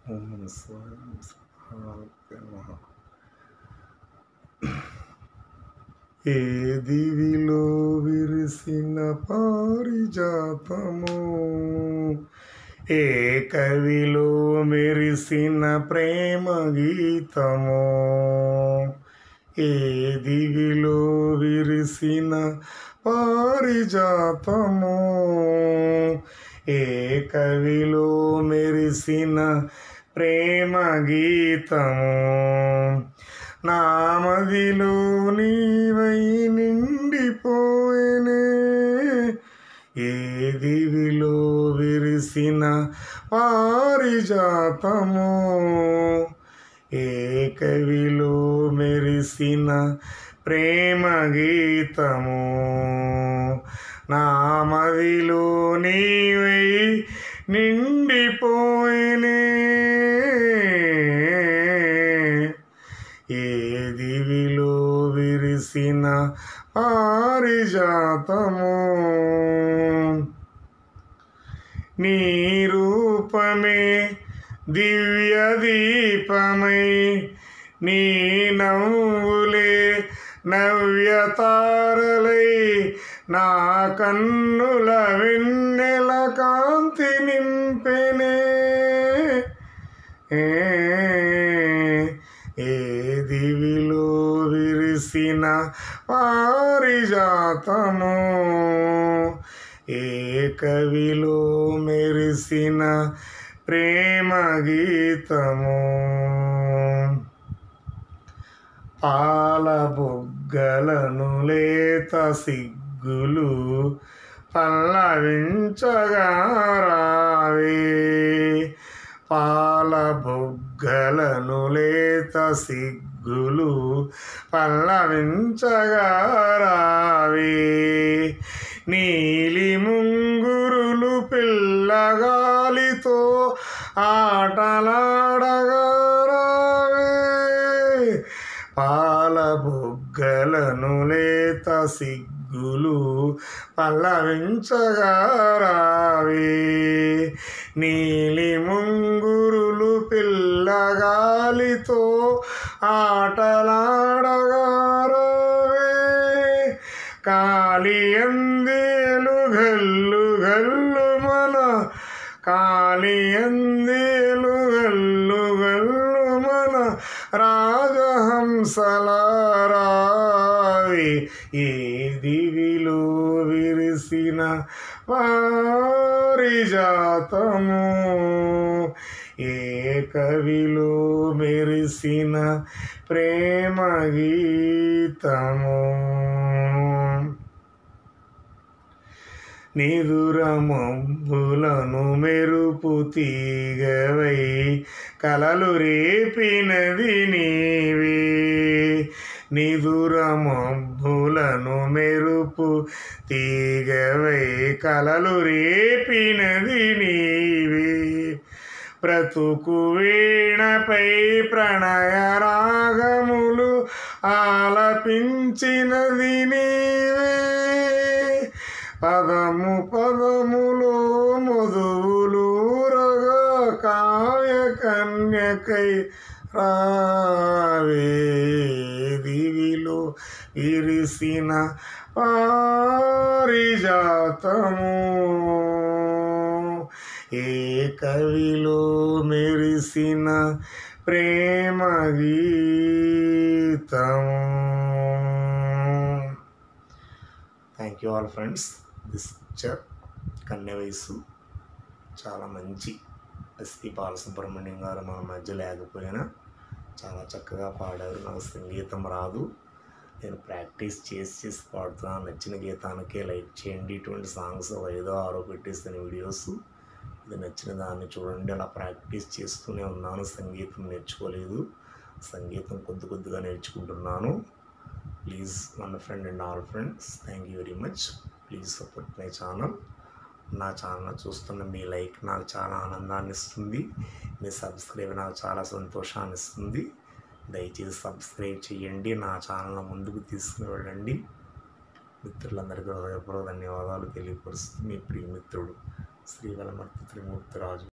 ఓం నమ శివాయ ఓం శ్రీమహాగణాధిపతయే నమః. ఏ దివిలో విరిసిన పారిజాతము ఏ కవిలో మెరిసిన ప్రేమ గీతము ఏ దివిలో విరిసిన పారిజాతము ఏ కవిలో మెరిసిన ప్రేమ గీతము నామదిలో నీవై నిండిపోయేనే ఏ దివిలో విరిసిన పారిజాతము ఏ కవిలో మెరిసిన ప్రేమ గీతము నామదిలో నీవై నిండిపోయినే ఏ దివిలో విరిసిన పారిజాతము నీ రూపమే దివ్య దీపమై నీ నవ్వులే నవ్య తారలై నా కన్నుల వెన్నెల కాంతి నింపెనే ఏ ఏ దివిలో విరిసిన పారిజాతము ఏ కవిలో మెరిసిన ప్రేమ గీతము పాల బుగ్గలను లేత సిగ్గులు పల్లవించగా రావే పాల బుగ్గలను లేత సిగ్గులు పల్లవించగా రావే నీలి ముంగురులు పిల్లగాలితో ఆటలాడగా రావే పాల బుగ్గలను లేత సిగ్గులు పల్లవించగా రావే నీలి ముంగురులు పిల్లగాలితో ఆటలాడగా రావే కాలి అందేలు గల్లు గల్లు మన కాలి అందేలు గల్లు గల్లు మన రాజహంసలారావి ఏ దివిలో విరిసిన పారిజాతము ఏ కవిలో మెరిసిన ప్రేమ గీతము నిదురమబ్బులను మెరుపు తీగవై కలలు రేపినది నీవే నిదురమబ్బులను మెరుపు తీగవై కలలు రేపినది నీవే బ్రతుకు వీణపై ప్రణయ రాగములు ఆలపించినది నీవే పదము పదములో మధువులూరగా కావ్య కన్యకై రావే దివిలో విరిసిన పారిజాతము ఏ కవిలో మెరిసిన ప్రేమ గీతము thank you all friends this picture కన్య వయసు చాలా మంచి ఎస్పి బాలసుబ్రహ్మణ్యం గారు మన మధ్య లేకపోయినా చాలా చక్కగా పాడారు నాకు సంగీతం రాదు నేను ప్రాక్టీస్ చేసి చేసి పాడుతున్నాను నచ్చిన గీతానికే లైక్ చేయండి ఇటువంటి సాంగ్స్ ఒక ఐదో ఆరో పెట్టేసిన వీడియోస్ ఇది నచ్చిన దాన్ని చూడండి అలా ప్రాక్టీస్ చేస్తూనే ఉన్నాను సంగీతం నేర్చుకోలేదు సంగీతం కొద్ది కొద్దిగా నేర్చుకుంటున్నాను ప్లీజ్ మన friend and all friends thank you very much please support my channel నా ఛానల్ చూస్తున్న మీ లైక్ నాకు చాలా ఆనందాన్ని ఇస్తుంది మీ సబ్స్క్రైబ్ నాకు చాలా సంతోషాన్ని ఇస్తుంది దయచేసి సబ్స్క్రైబ్ చేయండి నా ఛానల్ ముందుకు తీసుకుని వెళ్ళండి మిత్రులందరికీ హృదయపూర్వక ధన్యవాదాలు తెలియపరుస్తూ మీ ప్రియమిత్రుడు శ్రీవలమర్తి త్రిమూర్తిరాజు